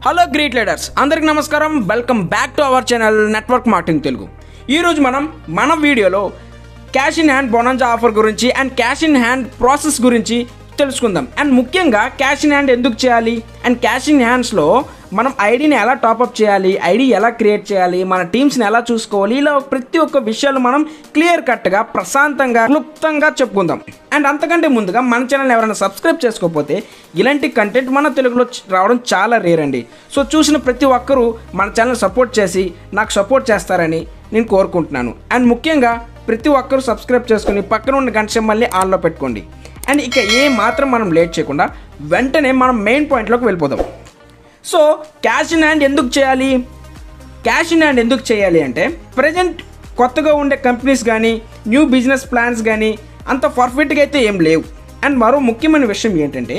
Hello great leaders అందరికి నమస్కారం welcome back to our channel network marketing Telugu ఈరోజు మనం మన వీడియోలో cash in hand bonanza offer గురించి and cash in hand process గురించి తెలుసుకుందాం అండ్ ముఖ్యంగా క్యాష్ ఇన్ హ్యాండ్ ఎందుకు చేయాలి అండ్ క్యాష్ ఇన్ హ్యాండ్స్లో మనం ఐడిని ఎలా టాప్అప్ చేయాలి ఐడి ఎలా క్రియేట్ చేయాలి మన టీమ్స్ని ఎలా చూసుకోవాలి ఇలా ప్రతి ఒక్క విషయాలు మనం క్లియర్ కట్గా ప్రశాంతంగా క్లుప్తంగా చెప్పుకుందాం అండ్ అంతకంటే ముందుగా మన ఛానల్ ఎవరైనా సబ్స్క్రైబ్ చేసుకోకపోతే ఇలాంటి కంటెంట్ మన తెలుగులో చ- రావడం చాలా రేర్ అండి సో చూసిన ప్రతి ఒక్కరూ మన ఛానల్ సపోర్ట్ చేసి నాకు సపోర్ట్ చేస్తారని నేను కోరుకుంటున్నాను అండ్ ముఖ్యంగా ప్రతి ఒక్కరూ సబ్స్క్రైబ్ చేసుకుని పక్కన ఉన్న గంట సింబల్ని ఆన్లో పెట్టుకోండి అండ్ ఇక ఏ మాత్రం మనం లేట్ చేయకుండా వెంటనే మనం మెయిన్ పాయింట్లోకి వెళ్ళిపోదాం సో క్యాష్ ఇన్ హ్యాండ్ ఎందుకు చేయాలి క్యాష్ ఇన్ హ్యాండ్ ఎందుకు చేయాలి అంటే ప్రజెంట్ కొత్తగా ఉండే కంపెనీస్ కానీ న్యూ బిజినెస్ ప్లాన్స్ కానీ అంత పర్ఫెక్ట్గా అయితే ఏం లేవు అండ్ మరో ముఖ్యమైన విషయం ఏంటంటే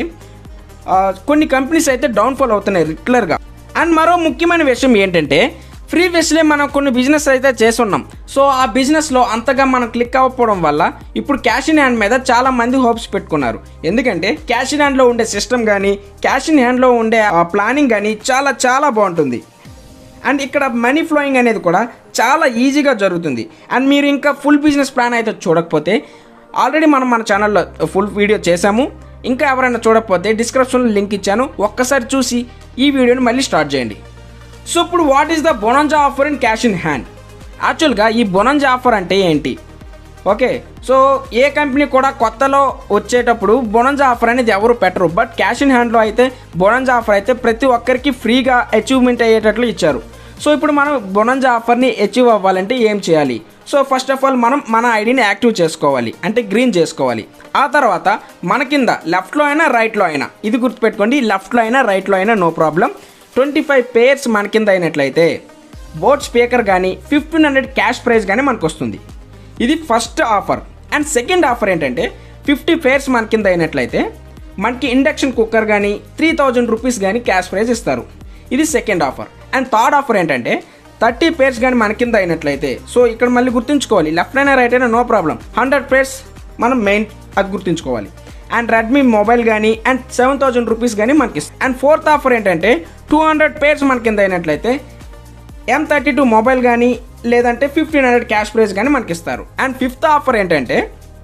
ఆ, కొన్ని కంపెనీస్ అయితే డౌన్ఫాల్ అవుతున్నాయి రెగ్యులర్గా అండ్ మరో ముఖ్యమైన విషయం ఏంటంటే ప్రీవియస్లీ మనం కొన్ని బిజినెస్ అయితే చేస్తున్నాం సో ఆ బిజినెస్లో అంతగా మనం క్లిక్ అవ్వకపోవడం వల్ల ఇప్పుడు క్యాష్ ఇన్ హ్యాండ్ మీద చాలా మంది హోప్స్ పెట్టుకున్నారు ఎందుకంటే క్యాష్ ఇన్ హ్యాండ్లో ఉండే సిస్టమ్ కానీ క్యాష్ ఇన్ హ్యాండ్లో ఉండే ప్లానింగ్ కానీ చాలా చాలా బాగుంటుంది అండ్ ఇక్కడ మనీ ఫ్లోయింగ్ అనేది కూడా చాలా ఈజీగా జరుగుతుంది అండ్ మీరు ఇంకా ఫుల్ బిజినెస్ ప్లాన్ అయితే చూడకపోతే ఆల్రెడీ మనం మన ఛానల్లో ఫుల్ వీడియో చేశాము ఇంకా ఎవరైనా చూడకపోతే డిస్క్రిప్షన్లో లింక్ ఇచ్చాను ఒక్కసారి చూసి ఈ వీడియోని మళ్ళీ స్టార్ట్ చేయండి సో ఇప్పుడు what is the bonanza offer in cash in hand యాక్చువల్గా ఈ బొనంజా ఆఫర్ అంటే ఏంటి ఓకే సో ఏ కంపెనీ కూడా కొత్తలో వచ్చేటప్పుడు బొనంజా ఆఫర్ అనేది ఎవరు పెట్టరు బట్ క్యాష్ ఇన్ హ్యాండ్లో అయితే బొనంజా ఆఫర్ అయితే ప్రతి ఒక్కరికి ఫ్రీగా అచీవ్మెంట్ అయ్యేటట్లు ఇచ్చారు సో ఇప్పుడు మనం బొనంజా ఆఫర్ని అచీవ్ అవ్వాలంటే ఏం చేయాలి సో ఫస్ట్ ఆఫ్ ఆల్ మనం మన ఐడిని యాక్టివ్ చేసుకోవాలి అంటే గ్రీన్ చేసుకోవాలి ఆ తర్వాత మన కింద లెఫ్ట్లో అయినా రైట్లో అయినా ఇది గుర్తుపెట్టుకోండి లెఫ్ట్లో అయినా రైట్లో అయినా no problem twenty five pairs మన కింద అయినట్లయితే బోర్డ్ స్పీకర్ కానీ ఫిఫ్టీన్ హండ్రెడ్ క్యాష్ ప్రైజ్ కానీ మనకు వస్తుంది ఇది first offer and second offer ఏంటంటే ఫిఫ్టీ పేర్స్ మన కింద అయినట్లయితే మనకి ఇండక్షన్ కుక్కర్ కానీ త్రీ థౌజండ్ రూపీస్ కానీ క్యాష్ ప్రైజ్ ఇస్తారు ఇది second offer and third offer ఏంటంటే థర్టీ పేర్స్ కానీ మన కింద అయినట్లయితే సో ఇక్కడ మళ్ళీ గుర్తుంచుకోవాలి లెఫ్ట్ అయినా రైట్ అయినా నో ప్రాబ్లం హండ్రెడ్ పేర్స్ మనం మెయిన్ అది గుర్తుంచుకోవాలి అండ్ రెడ్మీ మొబైల్ కానీ అండ్ సెవెన్ థౌజండ్ రూపీస్ కానీ మనకి ఇస్తారు. అండ్ ఫోర్త్ ఆఫర్ ఏంటంటే టూ హండ్రెడ్ పేర్స్ మన కింద అయినట్లయితే ఎం థర్టీ టూ మొబైల్ కానీ లేదంటే ఫిఫ్టీన్ హండ్రెడ్ క్యాష్ ప్రైజ్ కానీ మనకి ఇస్తారు అండ్ ఫిఫ్త్ ఆఫర్ ఏంటంటే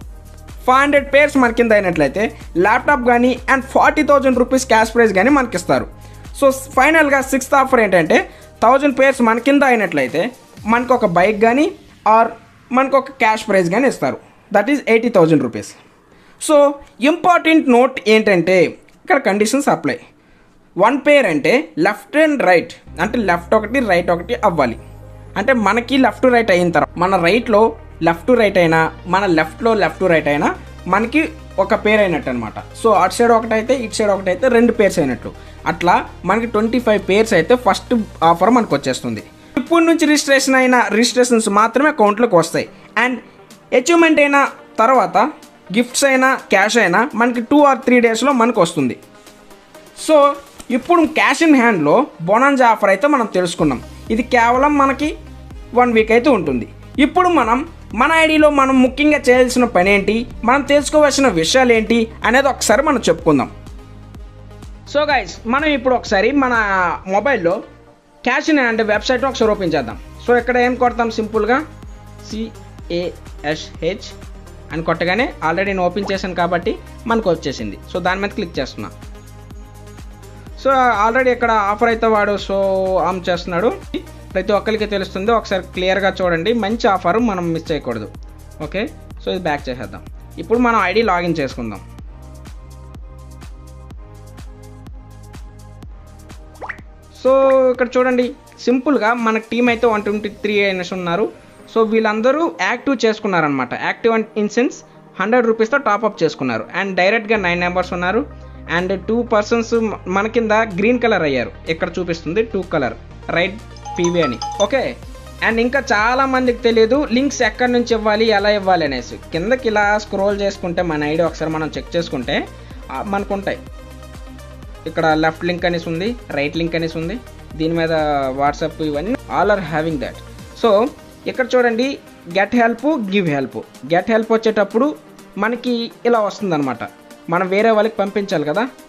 ఫైవ్ హండ్రెడ్ పేర్స్ మన కింద అయినట్లయితే ల్యాప్టాప్ కానీ and forty thousand rupees cash prize కానీ మనకి ఇస్తారు సో ఫైనల్గా సిక్స్త్ ఆఫర్ ఏంటంటే థౌజండ్ పేర్స్ మన కింద అయినట్లయితే మనకు ఒక బైక్ కానీ ఆర్ మనకు ఒక క్యాష్ ప్రైజ్ కానీ ఇస్తారు that is eighty thousand rupees so important note ఏంటంటే ఇక్కడ కండిషన్స్ అప్లై వన్ పేర్ అంటే లెఫ్ట్ అండ్ రైట్ అంటే లెఫ్ట్ ఒకటి రైట్ ఒకటి అవ్వాలి అంటే మనకి లెఫ్ట్ రైట్ అయిన తర్వాత మన రైట్లో లెఫ్ట్ రైట్ అయినా మన లెఫ్ట్లో లెఫ్ట్ రైట్ అయినా మనకి ఒక పేర్ అయినట్టు అనమాట సో అటు సైడ్ ఒకటి అయితే ఇటు సైడ్ ఒకటి అయితే రెండు పేర్స్ అయినట్లు అట్లా మనకి ట్వంటీ ఫైవ్ పేర్స్ అయితే ఫస్ట్ ఆఫర్ మనకు వచ్చేస్తుంది ఇప్పటి నుంచి రిజిస్ట్రేషన్ అయిన రిజిస్ట్రేషన్స్ మాత్రమే అకౌంట్లోకి వస్తాయి అండ్ అచీవ్మెంట్ అయిన తర్వాత గిఫ్ట్స్ అయినా క్యాష్ అయినా మనకి టూ ఆర్ త్రీ డేస్లో మనకు వస్తుంది సో ఇప్పుడు క్యాష్ ఇన్ హ్యాండ్లో బొనాంజా ఆఫర్ అయితే మనం తెలుసుకున్నాం ఇది కేవలం మనకి వన్ వీక్ అయితే ఉంటుంది ఇప్పుడు మనం మన ఐడిలో మనం ముఖ్యంగా చేయాల్సిన పని ఏంటి మనం తెలుసుకోవాల్సిన విషయాలు ఏంటి అనేది ఒకసారి మనం చెప్పుకుందాం సో గైస్ మనం ఇప్పుడు ఒకసారి మన మొబైల్లో క్యాష్ ఇన్ హ్యాండ్ వెబ్సైట్ ఒకసారి ఓపెన్ చేద్దాం సో ఇక్కడ ఏం కొడతాం సింపుల్గా సిఏఎస్హెచ్ అని కొట్టగానే ఆల్రెడీ నేను ఓపెన్ చేశాను కాబట్టి మనకు వచ్చేసింది సో దాని మీద క్లిక్ చేస్తున్నా సో ఆల్రెడీ ఇక్కడ ఆఫర్ అయితే వాడు సో ఆమ్ చేస్తున్నాడు ప్రతి ఒక్కరికి తెలుస్తుంది ఒకసారి క్లియర్గా చూడండి మంచి ఆఫర్ మనం మిస్ చేయకూడదు ఓకే సో ఇది బ్యాక్ చేసేద్దాం ఇప్పుడు మనం ఐడి లాగిన్ చేసుకుందాం సో ఇక్కడ చూడండి సింపుల్గా మన టీం అయితే వన్ ట్వంటీ త్రీ అయినస్ ఉన్నారు సో వీళ్ళందరూ యాక్టివ్ చేసుకున్నారనమాట యాక్టివ్ ఇన్ సెన్స్ హండ్రెడ్ రూపీస్తో టాప్అప్ చేసుకున్నారు అండ్ డైరెక్ట్గా నైన్ నెంబర్స్ ఉన్నారు అండ్ టూ పర్సన్స్ మన కింద గ్రీన్ కలర్ అయ్యారు ఇక్కడ చూపిస్తుంది టూ కలర్ రైట్ పీవీ అని ఓకే అండ్ ఇంకా చాలా మందికి తెలియదు లింక్స్ ఎక్కడి నుంచి ఇవ్వాలి ఎలా ఇవ్వాలి అనేసి కిందకి ఇలా స్క్రోల్ చేసుకుంటే మన ఐడి ఒకసారి మనం చెక్ చేసుకుంటే ఆ, మనకు ఉంటాయి ఇక్కడ లెఫ్ట్ లింక్ అనేసి ఉంది రైట్ లింక్ అనేసి ఉంది దీని మీద వాట్సాప్ ఇవన్నీ all are having that so ఇక్కడ చూడండి get help give help get help వచ్చేటప్పుడు మనకి ఇలా వస్తుంది అనమాట మనం వేరే వాళ్ళకి పంపించాలి కదా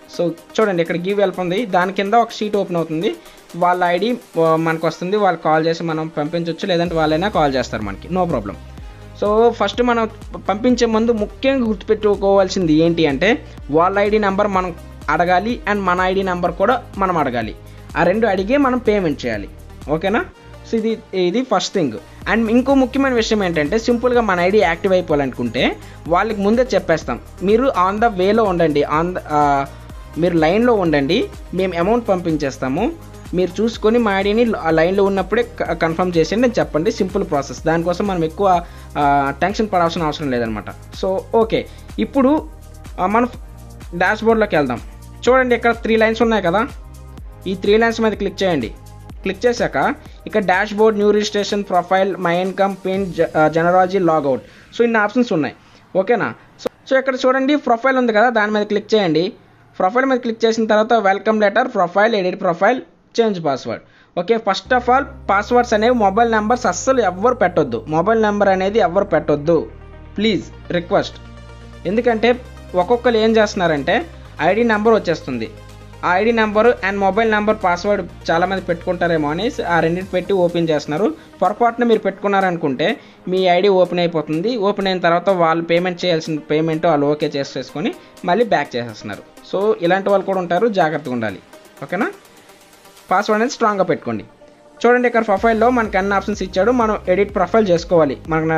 సో చూడండి ఇక్కడ గివ్ హెల్ప్ ఉంది దాని కింద ఒక షీట్ ఓపెన్ అవుతుంది వాళ్ళ ఐడి మనకు వస్తుంది వాళ్ళు కాల్ చేసి మనం పంపించవచ్చు లేదంటే వాళ్ళైనా కాల్ చేస్తారు మనకి నో ప్రాబ్లం సో ఫస్ట్ మనం పంపించే ముందు ముఖ్యంగా గుర్తుపెట్టుకోవాల్సింది ఏంటి అంటే వాళ్ళ ఐడి నెంబర్ మనం అడగాలి అండ్ మన ఐడి నెంబర్ కూడా మనం అడగాలి ఆ రెండు అడిగే మనం పేమెంట్ చేయాలి ఓకేనా సో ఇది ఇది ఫస్ట్ థింగ్ అండ్ ఇంకో ముఖ్యమైన విషయం ఏంటంటే సింపుల్గా మన ఐడి యాక్టివ్ అయిపోవాలనుకుంటే వాళ్ళకి ముందే చెప్పేస్తాం మీరు ఆన్ ద వేలో ఉండండి ఆన్ ద మీరు లైన్లో ఉండండి మేము అమౌంట్ పంపించేస్తాము మీరు చూసుకొని మా ఐడిని ఆ లైన్లో ఉన్నప్పుడే కన్ఫర్మ్ చేసేయండి అని చెప్పండి సింపుల్ ప్రాసెస్ దానికోసం మనం ఎక్కువ టెన్షన్ పడాల్సిన అవసరం లేదనమాట సో ఓకే ఇప్పుడు ఆ, మనం డాష్ బోర్డ్లోకి వెళ్దాం చూడండి ఇక్కడ త్రీ లైన్స్ ఉన్నాయి కదా ఈ త్రీ లైన్స్ మీద క్లిక్ చేయండి క్లిక్ చేశాక ఇక్కడ dashboard new registration profile my income pin genealogy logout so ఇన్ని ఆప్షన్స్ ఉన్నాయి ఓకేనా సో సో ఇక్కడ చూడండి ప్రొఫైల్ ఉంది కదా దాని మీద క్లిక్ చేయండి ప్రొఫైల్ మీద క్లిక్ చేసిన తర్వాత welcome letter profile edit profile change password okay first of all passwords అనేవి మొబైల్ నెంబర్స్ అస్సలు ఎవ్వరు పెట్టొద్దు మొబైల్ నెంబర్ అనేది ఎవ్వరు పెట్టొద్దు ప్లీజ్ రిక్వెస్ట్ ఎందుకంటే ఒక్కొక్కరు ఏం చేస్తున్నారంటే ఐడి నెంబర్ వచ్చేస్తుంది ఆ ID number and mobile number password చాలామంది పెట్టుకుంటారేమో అని ఆ రెండింటి పెట్టి ఓపెన్ చేస్తున్నారు పొరపాటున మీరు పెట్టుకున్నారనుకుంటే మీ ఐడి ఓపెన్ అయిపోతుంది ఓపెన్ అయిన తర్వాత వాళ్ళు పేమెంట్ చేయాల్సిన పేమెంట్ వాళ్ళు ఓకే చేసేసుకొని మళ్ళీ బ్యాక్ చేసేస్తున్నారు సో ఇలాంటి వాళ్ళు కూడా ఉంటారు జాగ్రత్తగా ఉండాలి ఓకేనా పాస్వర్డ్ అనేది స్ట్రాంగ్గా పెట్టుకోండి చూడండి ఇక్కడ ప్రొఫైల్లో మనకి అన్ని ఆప్షన్స్ ఇచ్చాడు మనం ఎడిట్ ప్రొఫైల్ చేసుకోవాలి మన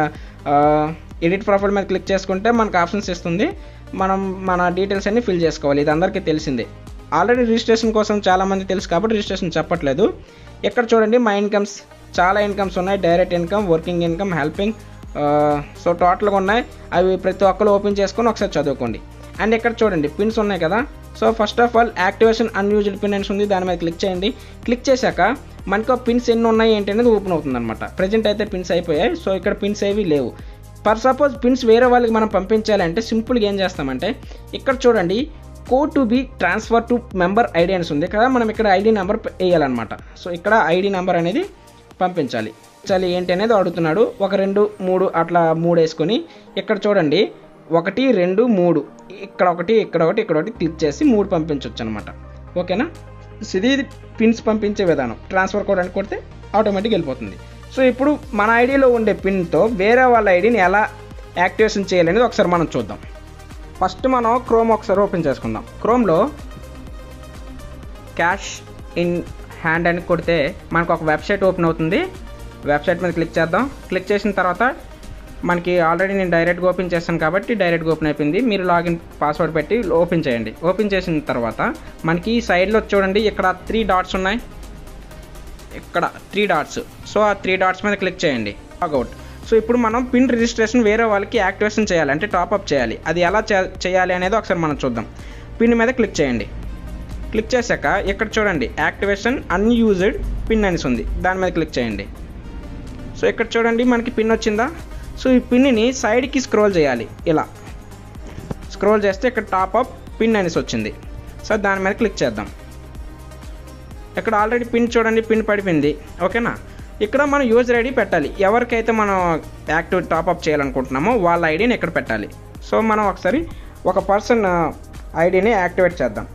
ఎడిట్ ప్రొఫైల్ మీద క్లిక్ చేసుకుంటే మనకు ఆప్షన్స్ ఇస్తుంది మనం మన డీటెయిల్స్ అన్ని ఫిల్ చేసుకోవాలి ఇది అందరికీ తెలిసిందే ఆల్రెడీ రిజిస్ట్రేషన్ కోసం చాలామంది తెలుసు కాబట్టి రిజిస్ట్రేషన్ చెప్పట్లేదు ఇక్కడ చూడండి మా ఇన్కమ్స్ చాలా ఇన్కమ్స్ ఉన్నాయి direct income working income helping so టోటల్గా ఉన్నాయి అవి ప్రతి ఒక్కరు ఓపెన్ చేసుకొని ఒకసారి చదువుకోండి అండ్ ఇక్కడ చూడండి పిన్స్ ఉన్నాయి కదా so first of all activation unused pin అని ఉంది దాని మీద క్లిక్ చేయండి క్లిక్ చేశాక మనకు ఆ పిన్స్ ఎన్ని ఉన్నాయి ఏంటి అనేది ఓపెన్ అవుతుంది అనమాట ప్రజెంట్ అయితే పిన్స్ అయిపోయాయి సో ఇక్కడ పిన్స్ ఏవి లేవు ఫర్ సపోజ్ పిన్స్ వేరే వాళ్ళకి మనం పంపించాలంటే సింపుల్గా ఏం చేస్తామంటే ఇక్కడ చూడండి code to be transfer to member ID అని ఉంది కదా మనం ఇక్కడ ఐడి నెంబర్ వేయాలన్నమాట సో ఇక్కడ ఐడి నెంబర్ అనేది పంపించాలి చాలి ఏంటి అనేది అడుగుతున్నాడు ఒక రెండు మూడు అట్లా మూడు వేసుకొని ఇక్కడ చూడండి ఒకటి రెండు మూడు ఇక్కడ ఒకటి ఇక్కడ ఒకటి ఇక్కడ ఒకటి క్లిక్ చేసి మూడు పంపించవచ్చు అనమాట ఓకేనా సో ఇది పిన్స్ పంపించే విధానం ట్రాన్స్ఫర్ కోడ్ అని కొడితే ఆటోమేటిక్ వెళ్ళిపోతుంది సో ఇప్పుడు మన ఐడిలో ఉండే పిన్తో వేరే వాళ్ళ ఐడిని ఎలా యాక్టివేషన్ చేయాలనేది ఒకసారి మనం చూద్దాం ఫస్ట్ మనం క్రోమ్ ఒకసారి ఓపెన్ చేసుకుందాం క్రోమ్లో క్యాష్ ఇన్ హ్యాండ్ అని కొడితే మనకు ఒక వెబ్సైట్ ఓపెన్ అవుతుంది వెబ్సైట్ మీద క్లిక్ చేద్దాం క్లిక్ చేసిన తర్వాత మనకి ఆల్రెడీ నేను డైరెక్ట్గా ఓపెన్ చేస్తాను కాబట్టి డైరెక్ట్గా ఓపెన్ అయిపోయింది మీరు లాగిన్ పాస్వర్డ్ పెట్టి ఓపెన్ చేయండి ఓపెన్ చేసిన తర్వాత మనకి ఈ సైడ్లో చూడండి ఇక్కడ త్రీ డాట్స్ ఉన్నాయి ఇక్కడ త్రీ డాట్స్ సో ఆ త్రీ డాట్స్ మీద క్లిక్ చేయండి లాగౌట్ సో ఇప్పుడు మనం పిన్ రిజిస్ట్రేషన్ వేరే వాళ్ళకి యాక్టివేషన్ చేయాలి అంటే టాప్అప్ చేయాలి అది ఎలా చే- చేయాలి అనేది ఒకసారి మనం చూద్దాం పిన్ మీద క్లిక్ చేయండి క్లిక్ చేశాక ఇక్కడ చూడండి యాక్టివేషన్ అన్యూజ్డ్ పిన్ అనేసి ఉంది దాని మీద క్లిక్ చేయండి సో ఇక్కడ చూడండి మనకి పిన్ వచ్చిందా సో ఈ పిన్ని సైడ్కి స్క్రోల్ చేయాలి ఇలా స్క్రోల్ చేస్తే ఇక్కడ టాప్ అప్ పిన్ అనేసి వచ్చింది సో దాని మీద క్లిక్ చేద్దాం ఇక్కడ ఆల్రెడీ పిన్ చూడండి పిన్ పడిపోయింది ఓకేనా ఇక్కడ మనం యూజర్ ఐడి పెట్టాలి ఎవరికైతే మనం యాక్టివ్ టాప్అప్ చేయాలనుకుంటున్నామో వాళ్ళ ఐడిని ఇక్కడ పెట్టాలి సో మనం ఒకసారి ఒక పర్సన్ ఐడిని యాక్టివేట్ చేద్దాం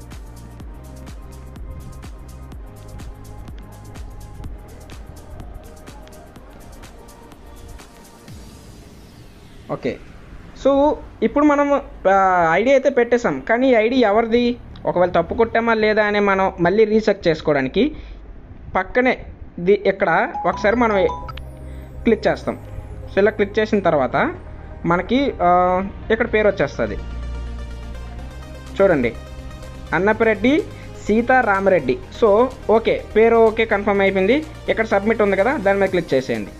ఓకే సో ఇప్పుడు మనం ఐడి అయితే పెట్టేసాం కానీ ఈ ఐడి ఎవరిది ఒకవేళ తప్పు కొట్టామా లేదా అని మనం మళ్ళీ రీసెర్చ్ చేసుకోవడానికి పక్కనే ది ఇక్కడ ఒకసారి మనం క్లిక్ చేస్తాం సో ఇలా క్లిక్ చేసిన తర్వాత మనకి ఆ, ఇక్కడ పేరు వచ్చేస్తుంది చూడండి అన్నపిరెడ్డి సీతారామరెడ్డి సో ఓకే పేరు ఓకే కన్ఫర్మ్ అయిపోయింది ఇక్కడ సబ్మిట్ ఉంది కదా దాని మీద క్లిక్ చేసేయండి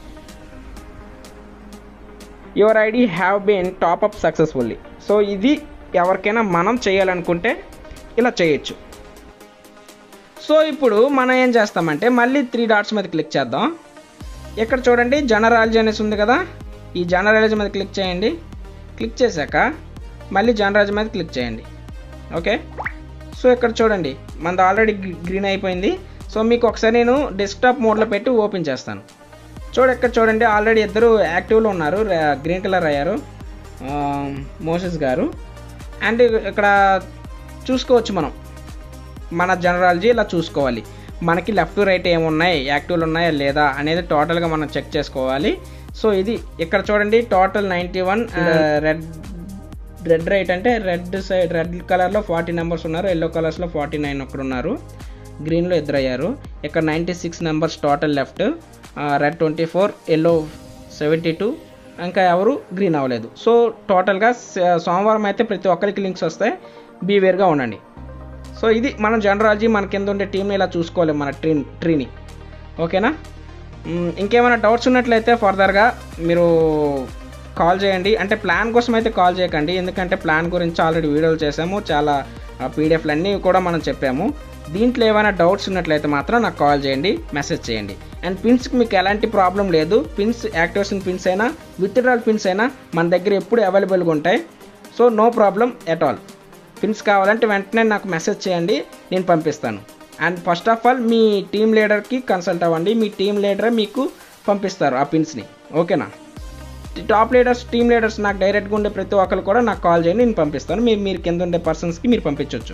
your ID have been top up successfully so ఇది ఎవరికైనా మనం చేయాలనుకుంటే ఇలా చేయొచ్చు సో ఇప్పుడు మనం ఏం చేస్తామంటే మళ్ళీ త్రీ డాట్స్ మీద క్లిక్ చేద్దాం ఇక్కడ చూడండి జనరాలజీ అనేసి ఉంది కదా ఈ జనరాలజీ మీద క్లిక్ చేయండి క్లిక్ చేశాక మళ్ళీ జనరాలజీ మీద క్లిక్ చేయండి ఓకే సో ఇక్కడ చూడండి మనది ఆల్రెడీ గ్రీన్ అయిపోయింది సో మీకు ఒకసారి నేను డెస్క్టాప్ మోడ్లో పెట్టి ఓపెన్ చేస్తాను చూడ ఇక్కడ చూడండి ఆల్రెడీ ఇద్దరు యాక్టివ్లో ఉన్నారు గ్రీన్ కలర్ అయ్యారు మోసెస్ గారు అండ్ ఇక్కడ చూసుకోవచ్చు మనం మన జనరాలజీ ఇలా చూసుకోవాలి మనకి లెఫ్ట్ రైట్ ఏమున్నాయి యాక్టివ్లు ఉన్నాయా లేదా అనేది టోటల్గా మనం చెక్ చేసుకోవాలి సో ఇది ఇక్కడ చూడండి total ninety one red red right అంటే రెడ్ సైడ్ రెడ్ కలర్లో ఫార్టీ నెంబర్స్ ఉన్నారు ఎల్లో కలర్స్లో ఫార్టీ నైన్ ఒకరు ఉన్నారు గ్రీన్లో ఇద్దరు అయ్యారు ఇక్కడ ninety six numbers total left red twenty four yellow seventy two ఇంకా ఎవరు గ్రీన్ అవ్వలేదు సో టోటల్గా స- సోమవారం అయితే ప్రతి ఒక్కరికి లింక్స్ వస్తాయి బీవేర్గా ఉండండి సో ఇది మన జనరాలజీ మన కింద ఉండే టీంని ఇలా చూసుకోవాలి మన ట్రీ ట్రీని ఓకేనా మ్, ఇంకేమైనా డౌట్స్ ఉన్నట్లయితే ఫర్దర్గా మీరు కాల్ చేయండి అంటే ప్లాన్ కోసం అయితే కాల్ చేయకండి ఎందుకంటే ప్లాన్ గురించి ఆల్రెడీ వీడియోలు చేసాము చాలా పీడిఎఫ్లు అన్నీ కూడా మనం చెప్పాము దీంట్లో ఏమైనా డౌట్స్ ఉన్నట్లయితే మాత్రం నాకు కాల్ చేయండి మెసేజ్ చేయండి అండ్ పిన్స్కి మీకు ఎలాంటి ప్రాబ్లం లేదు పిన్స్ యాక్టివేషన్ పిన్స్ అయినా విత్డ్రాల్ పిన్స్ అయినా మన దగ్గర ఎప్పుడు అవైలబుల్గా ఉంటాయి so no problem at all pins కావాలంటే వెంటనే నాకు మెసేజ్ చేయండి నేను పంపిస్తాను అండ్ ఫస్ట్ ఆఫ్ ఆల్ మీ టీమ్ లీడర్కి కన్సల్ట్ అవ్వండి మీ టీమ్ లీడర్ మీకు పంపిస్తారు ఆ పిన్స్ని ఓకేనా టాప్ లీడర్స్ టీమ్ లీడర్స్ నాకు డైరెక్ట్గా ఉండే ప్రతి ఒక్కరు కూడా నాకు కాల్ చేయండి నేను పంపిస్తాను మీరు మీరు కింద ఉండే పర్సన్స్కి మీరు పంపించవచ్చు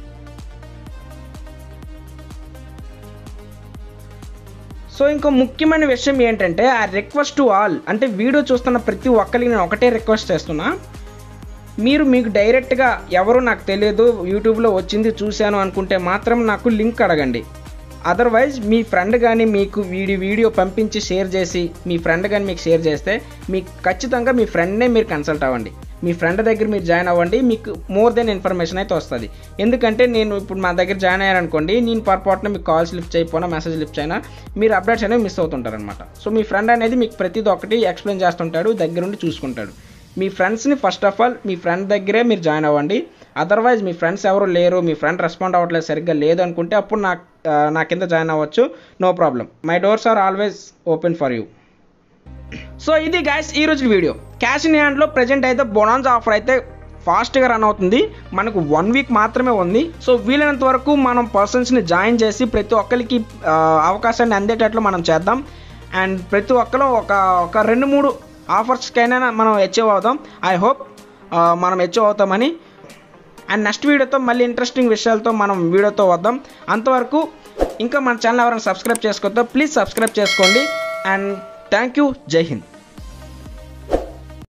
సో ఇంకో ముఖ్యమైన విషయం ఏంటంటే ఆ రిక్వెస్ట్ టు ఆల్ అంటే వీడియో చూస్తున్న ప్రతి ఒక్కరికి నేను ఒకటే రిక్వెస్ట్ చేస్తున్నా మీరు మీకు డైరెక్ట్గా ఎవరు నాకు తెలియదు యూట్యూబ్లో వచ్చింది చూశాను అనుకుంటే మాత్రం నాకు లింక్ అడగండి అదర్వైజ్ మీ ఫ్రెండ్ కానీ మీకు వీడియో వీడియో పంపించి షేర్ చేసి మీ ఫ్రెండ్ కానీ మీకు షేర్ చేస్తే మీకు ఖచ్చితంగా మీ ఫ్రెండ్నే మీరు కన్సల్ట్ అవ్వండి మీ ఫ్రెండ్ దగ్గర మీరు జాయిన్ అవ్వండి మీకు మోర్ దెన్ ఇన్ఫర్మేషన్ అయితే వస్తుంది ఎందుకంటే నేను ఇప్పుడు మా దగ్గర జాయిన్ అయ్యారనుకోండి నేను పొరపాటున మీకు కాల్స్ లిఫ్ట్ చేయకపోయినా మెసేజ్ లిఫ్ట్ అయినా మీరు అప్డేట్స్ అనేవి మిస్ అవుతుంటారనమాట సో మీ ఫ్రెండ్ అనేది మీకు ప్రతిదీ ఒకటి ఎక్స్ప్లెయిన్ చేస్తుంటాడు దగ్గరుండి చూసుకుంటాడు మీ ఫ్రెండ్స్ని ఫస్ట్ ఆఫ్ ఆల్ మీ ఫ్రెండ్ దగ్గరే మీరు జాయిన్ అవ్వండి అదర్వైజ్ మీ ఫ్రెండ్స్ ఎవరు లేరు మీ ఫ్రెండ్ రెస్పాండ్ అవ్వట్లేదు సరిగ్గా లేదు అనుకుంటే అప్పుడు నా ఆ, నా కింద జాయిన్ అవ్వచ్చు no problem my doors are always open for you so ఇది గాయస్ ఈ రోజు వీడియో క్యాష్ ఇన్ హ్యాండ్లో ప్రజెంట్ అయితే బొనాన్స్ ఆఫర్ అయితే ఫాస్ట్గా రన్ అవుతుంది మనకు వన్ వీక్ మాత్రమే ఉంది సో వీలైనంత వరకు మనం పర్సన్స్ని జాయిన్ చేసి ప్రతి ఒక్కరికి ఆ, అవకాశాన్ని అందేటట్లు మనం చేద్దాం అండ్ ప్రతి ఒక్కరు ఒక ఒక రెండు మూడు ఆఫర్స్కైనా మనం అచీవ్ అవుదాం ఐ హోప్ మనం అచీవ్ అవుతామని అండ్ నెక్స్ట్ వీడియోతో మళ్ళీ ఇంట్రెస్టింగ్ విషయాలతో మనం వీడియోతో వద్దాం అంతవరకు ఇంకా మన ఛానల్ ఎవరైనా సబ్స్క్రైబ్ చేసుకోవద్దో ప్లీజ్ సబ్స్క్రైబ్ చేసుకోండి and thank you Jai Hind